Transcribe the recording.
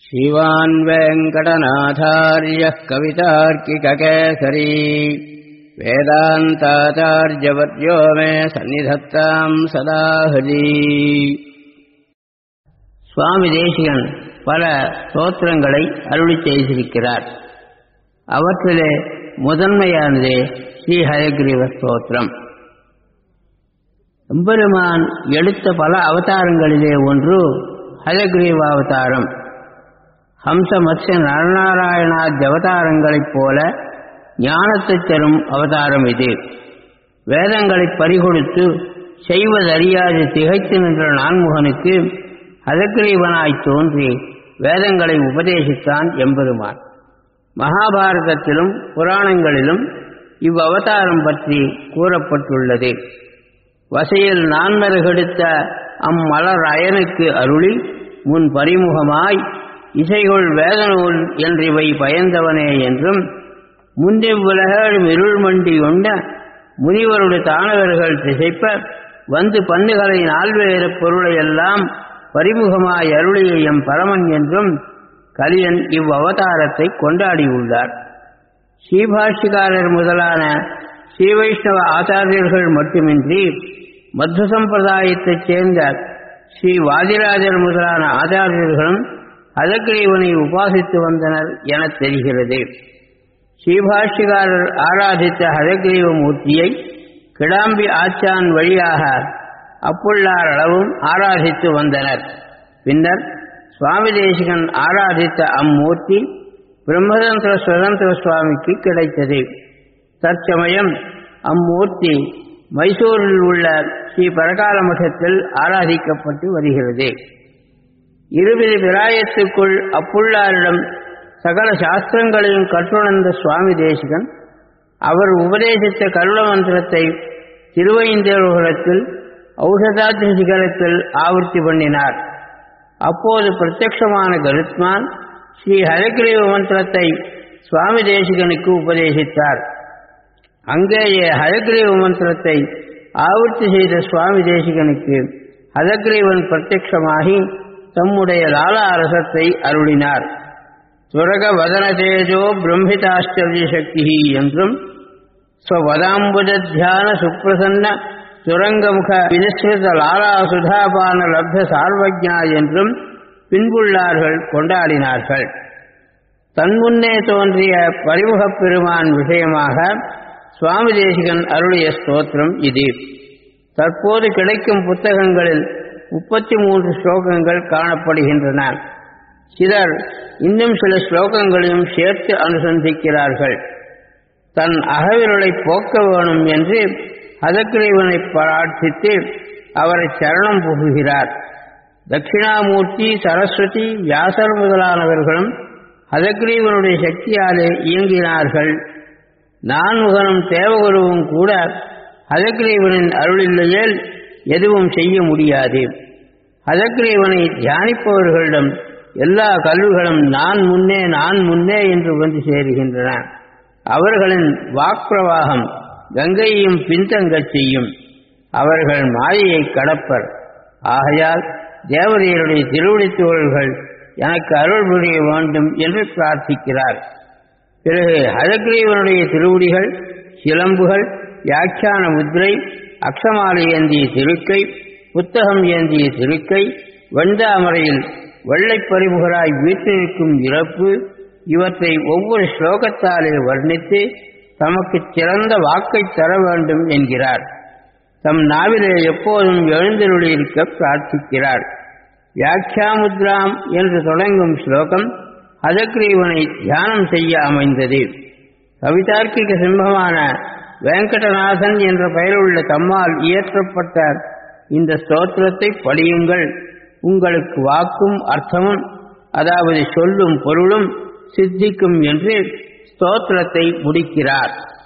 श्रीवान् वेङ्कटनाथार्यः कवितार्किककेसरी वेदान्ताचार्यवर्यो मे सन्निधत्ताम् सदा हरि சுவாமி தேசிகன் பல ஸ்தோத்திரங்களை அருளி செய்திருக்கிறார் அவற்றிலே முதன்மையானது ஸ்ரீ ஹயக்ரீவ ஸ்தோத்திரம் எம்பெருமான் எடுத்த பல அவதாரங்களிலே ஒன்று ஹயக்ரீவ அவதாரம் ஹம்ச மத்ய நரநாராயணாத் அவதாரங்களைப் போல ஞானத்தைத் தரும் அவதாரம் இது வேதங்களை பறிகொடுத்து செய்வதறியாது திகைத்து நின்ற நான்முகனுக்கு அதக்கிரீவனாய் தோன்றி வேதங்களை உபதேசித்தான் எம்பெருமான் மகாபாரதத்திலும் புராணங்களிலும் இவ்வவதாரம் பற்றி கூறப்பட்டுள்ளது வசையில் நான்மருகெடுத்த அம்மலர் அயனுக்கு அருளி முன் பரிமுகமாய் இசைகொள் வேதநூல் என்றிவை பயந்தவனே என்றும் முன்னிவ்வுலகம் இருள் மண்டி கொண்ட முனிவருடைய தானவர்கள் திசைப்ப வந்து பன்னுகளை நால்வேறு பொருளையெல்லாம் பரிமுகமாய் அருளிய எம் பரமன் என்றும் கலியன் இவ்வவதாரத்தை கொண்டாடியுள்ளார் ஸ்ரீபாஷ்யக்காரர் முதலான ஸ்ரீ வைஷ்ணவ ஆச்சாரியர்கள் மட்டுமின்றி மத்து சம்பிரதாயத்தைச் சேர்ந்த ஸ்ரீ வாதிராஜர் முதலான ஆச்சாரியர்களும் அதக்கிரீவனை உபாசித்து வந்தனர் என தெரிகிறது ஸ்ரீபாஷ்யக்காரர் ஆராதித்த ஹதகிரீவ மூர்த்தியை கிடாம்பி ஆச்சான் வழியாக அப்புள்ளார் அளவும் ஆராதித்து வந்தனர் பின்னர் சுவாமி தேசிகன் ஆராதித்த அம்மூர்த்தி பிரம்மதந்திர சுதந்திர சுவாமிக்கு கிடைத்தது தற்சமயம் அம்மூர்த்தி மைசூரில் உள்ள ஸ்ரீ பரகால மட்டத்தில் ஆராதிக்கப்பட்டு வருகிறது இருபது விராயத்துக்குள் அப்புள்ளாரிடம் சகல சாஸ்திரங்களையும் கற்றுணர்ந்த சுவாமி தேசிகன் அவர் உபதேசித்த கருட மந்திரத்தை திருவைந்தேருகுலத்தில் ஔஷதாத்ரி சிகரத்தில் ஆவர்த்தி பண்ணினார் அப்போது பிரத்யக்ஷமான கருத்மான் ஸ்ரீ ஹரகிரீவ மந்திரத்தை சுவாமி தேசிகனுக்கு உபதேசித்தார் அங்கேயே ஹரகிரீவ மந்திரத்தை ஆவர்த்தி செய்த சுவாமி தேசிகனுக்கு ஹதகிரீவன் பிரத்யக்ஷமாகி தம்முடைய லாலா அரசத்தை அருளினார் துரக வதன தேஜோ பிரம்மிதாஷ்டர்ய சக்தி என்றும் ஸ்வதாம்புஜ தியான சுப்பிரசன்ன துரங்கமுக வினிஸ்ருத லாலா சுதாபான லப்த சார்வஜா என்றும் பின்புள்ளார்கள் கொண்டாடினார்கள் தன்முன்னே தோன்றிய பரிமுகப் பெருமான் விஷயமாக சுவாமி தேசிகன் அருளிய ஸ்தோத்திரம் இது தற்போது கிடைக்கும் புத்தகங்களில் முப்பத்தி மூன்று ஸ்லோகங்கள் காணப்படுகின்றன சிலர் இன்னும் சில ஸ்லோகங்களையும் சேர்த்து அனுசந்திக்கிறார்கள் தன் அகவிரலை போக்க வேணும் என்று அதக்கிரீவனை பிரார்த்தித்து அவரை சரணம் புகுகிறார் தட்சிணாமூர்த்தி சரஸ்வதி வியாசர் முதலானவர்களும் அதக்கிரீவனுடைய சக்தியாலே இயங்கினார்கள் நான்முகனும் தேவகுருவும் கூட அதக்கிரீவனின் அருளில்லையேல் எதுவும் செய்ய முடியாது அதக்கிரீவனை தியானிப்பவர்களிடம் எல்லா கல்விகளும் நான் முன்னே நான் முன்னே என்று வந்து சேருகின்றன அவர்களின் வாக்குப்பிரவாகம் கங்கையையும் பின்தங்கச் செய்யும் அவர்கள் மாயையை கடப்பர் ஆகையால் தேவதையருடைய திருவடித்தோள்கள் எனக்கு அருள் புரிய வேண்டும் என்று பிரார்த்திக்கிறார் பிறகு ஹதக்ரீவனுடைய திருவடிகள் சிலம்புகள் வியாக்கியான முத்திரை அக்ஷமாலை ஏந்திய திருக்கை புத்தகம் ஏந்திய திருக்கை வெண்டாமரையில் வெள்ளைப்பறிமுகராய் வீற்றிருக்கும் இறப்பு இவற்றை ஒவ்வொரு ஸ்லோகத்தாலே வர்ணித்து தமக்கு சிறந்த வாக்கை தர வேண்டும் என்கிறார் தம் நாவிலே எப்போதும் எழுந்தருளியிருக்க பிரார்த்திக்கிறார் வியாக்கியாமுத்ராம் என்று தொடங்கும் ஸ்லோகம் ஹதக்ரீவனை தியானம் செய்ய அமைந்தது கவிதார்க்கிக சிம்மமான வெங்கடநாதன் என்ற பெயருள்ள தம்மால் இயற்றப்பட்ட இந்த ஸ்தோத்திரத்தை படியுங்கள் உங்களுக்கு வாக்கும் அர்த்தமும் அதாவது சொல்லும் பொருளும் சித்திக்கும் என்று ஸ்தோத்திரத்தை முடிக்கிறார்